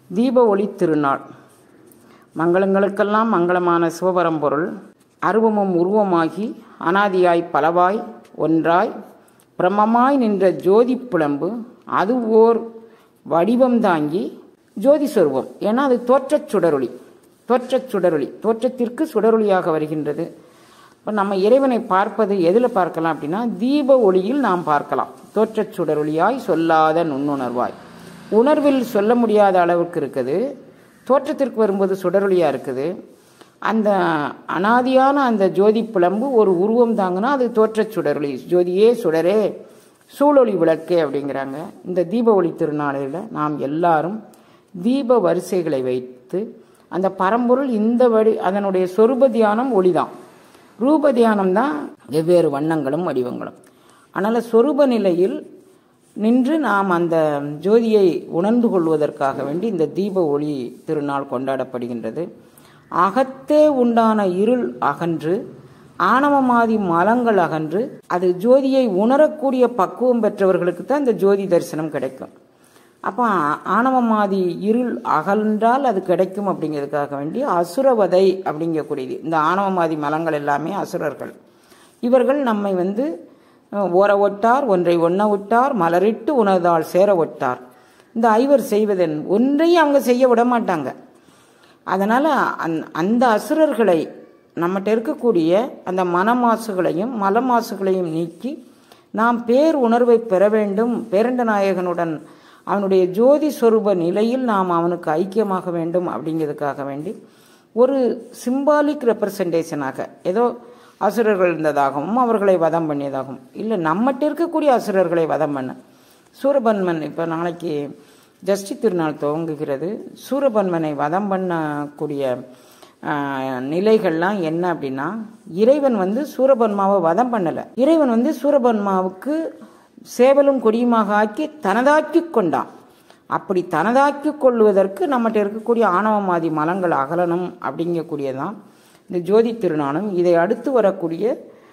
தீப ஒளி திருநாள் மங்களங்களுக்கெல்லாம் மங்களமான சிவபரம்பொருள் அருவமும் உருவமாகி அனாதியாய் பலவாய் ஒன்றாய் பிரமமாய் நின்ற ஜோதி புலம்பு அது ஓர் வடிவம் தாங்கி ஜோதி சொருவம் ஏன்னா அது தோற்றச் சுடரொளி தோற்றச் சுடரொளி தோற்றத்திற்கு சுடரொளியாக வருகின்றது இப்போ நம்ம இறைவனை பார்ப்பது எதில் பார்க்கலாம் அப்படின்னா தீப ஒளியில் நாம் பார்க்கலாம் தோற்றச் சுடரொளியாய் சொல்லாத நுண்ணுணர்வாய் உணர்வில் சொல்ல முடியாத அளவுக்கு இருக்குது தோற்றத்திற்கு வரும்போது சுடரொளியாக இருக்குது அந்த அனாதியான அந்த ஜோதி புலம்பு ஒரு உருவம் தாங்கன்னா அது தோற்றச் சுடரொளி ஜோதியே சுடரே சூழொளி விளக்கே அப்படிங்கிறாங்க இந்த தீப ஒளி திருநாளில் நாம் எல்லாரும் தீப வரிசைகளை வைத்து அந்த பரம்பொருள் இந்த வடி அதனுடைய சொரூப தியானம் ஒளிதான் ரூப தியானம் தான் வெவ்வேறு வண்ணங்களும் வடிவங்களும் அதனால் சொரூப நிலையில் நின்று நாம் அந்த ஜோதியை உணர்ந்து கொள்வதற்காக வேண்டி இந்த தீப ஒளி திருநாள் கொண்டாடப்படுகின்றது அகத்தே உண்டான இருள் அகன்று ஆணவமாதி மலங்கள் அகன்று அது ஜோதியை உணரக்கூடிய பக்குவம் பெற்றவர்களுக்கு தான் இந்த ஜோதி தரிசனம் கிடைக்கும் அப்போ ஆணவமாதி இருள் அகன்றால் அது கிடைக்கும் அப்படிங்கிறதுக்காக வேண்டி அசுரவதை அப்படிங்கக்கூடியது இந்த ஆணவமாதி மலங்கள் எல்லாமே அசுரர்கள் இவர்கள் நம்மை வந்து ஓர ஒட்டார் ஒன்றை ஒன்ன விட்டார் மலரிட்டு உணர்ந்தால் சேர ஒட்டார் இந்த ஐவர் செய்வதன் ஒன்றையும் அவங்க செய்ய விட மாட்டாங்க அதனால் அந் அந்த அசுரர்களை நம்மகிட்ட இருக்கக்கூடிய அந்த மனமாசுகளையும் மலமாசுகளையும் நீக்கி நாம் பேர் உணர்வை பெற வேண்டும் பேரண்ட நாயகனுடன் அவனுடைய ஜோதி சொரூப நிலையில் நாம் அவனுக்கு ஐக்கியமாக வேண்டும் அப்படிங்கிறதுக்காக வேண்டி ஒரு சிம்பாலிக் ரெப்ரசன்டேஷனாக ஏதோ அசுரர்கள் இருந்ததாகவும் அவர்களை வதம் பண்ணியதாகவும் இல்லை நம்மகிட்ட இருக்கக்கூடிய அசுரர்களை வதம் பண்ண சூரபன்மன் இப்போ நாளைக்கு ஜஸ்டி திருநாள் துவங்குகிறது சூரபன்மனை வதம் பண்ணக்கூடிய நிலைகள்லாம் என்ன அப்படின்னா இறைவன் வந்து சூரபன்மாவை வதம் பண்ணலை இறைவன் வந்து சூரபன்மாவுக்கு சேவலும் கொடியுமாக ஆக்கி தனதாக்கி கொண்டான் அப்படி தனதாக்கி கொள்வதற்கு நம்மகிட்ட இருக்கக்கூடிய ஆணவமாதி மலங்கள் அகலணும் அப்படிங்கக்கூடியதான் இந்த ஜோதி திருநாளும் இதை அடுத்து வரக்கூடிய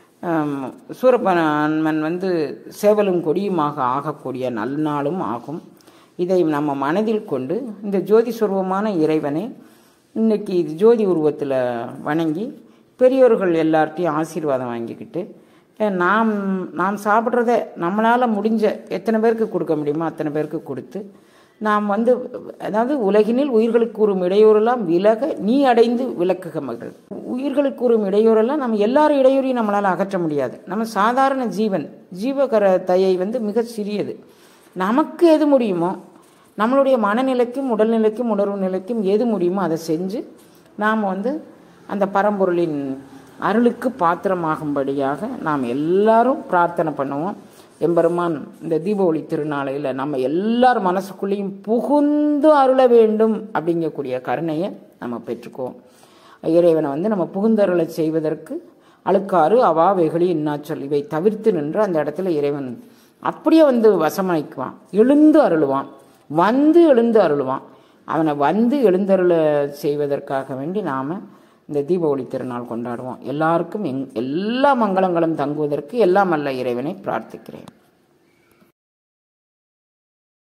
சூரபன்மன் வந்து சேவலும் கொடியுமாக ஆகக்கூடிய நல்நாளும் ஆகும் இதை நம்ம மனதில் கொண்டு இந்த ஜோதி சுரூபமான இறைவனை இன்னைக்கு ஜோதி உருவத்தில் வணங்கி பெரியோர்கள் எல்லார்ட்டையும் ஆசீர்வாதம் வாங்கிக்கிட்டு நாம் நாம் சாப்பிட்றத நம்மளால் முடிஞ்ச எத்தனை பேருக்கு கொடுக்க முடியுமோ அத்தனை பேருக்கு கொடுத்து நாம் வந்து அதாவது உலகினில் உயிர்களுக்கு கூறும் இடையூறெல்லாம் விலக நீ அடைந்து விளக்குக மகள் உயிர்களுக்கு கூறும் இடையூறெல்லாம் நம்ம எல்லாரும் இடையூறையும் நம்மளால் அகற்ற முடியாது நம்ம சாதாரண ஜீவன் ஜீவகர தயை வந்து மிக சிறியது நமக்கு எது முடியுமோ நம்மளுடைய மனநிலைக்கும் உடல்நிலைக்கும் உணர்வு நிலைக்கும் எது முடியுமோ அதை செஞ்சு நாம் வந்து அந்த பரம்பொருளின் அருளுக்கு பாத்திரமாகும்படியாக நாம் எல்லாரும் பிரார்த்தனை பண்ணுவோம் எம்பெருமான் இந்த தீபாவளி திருநாளையில் நம்ம எல்லார் மனசுக்குள்ளேயும் புகுந்து அருள வேண்டும் அப்படிங்கக்கூடிய கருணையை நம்ம பெற்றுக்குவோம் இறைவனை வந்து நம்ம புகுந்தருளை செய்வதற்கு அழுக்காறு அவா வெகுளி இன்னாச்சொல் இவை தவிர்த்து நின்று அந்த இடத்துல இறைவன் அப்படியே வந்து வசமளிக்குவான் எழுந்து அருளுவான் வந்து எழுந்து அருளுவான் அவனை வந்து எழுந்தருள செய்வதற்காக வேண்டி நாம் இந்த தீபாவளி திருநாள் கொண்டாடுவோம் எல்லாருக்கும் எங் எல்லா மங்களங்களும் தங்குவதற்கு எல்லாம் அல்ல இறைவனை பிரார்த்திக்கிறேன்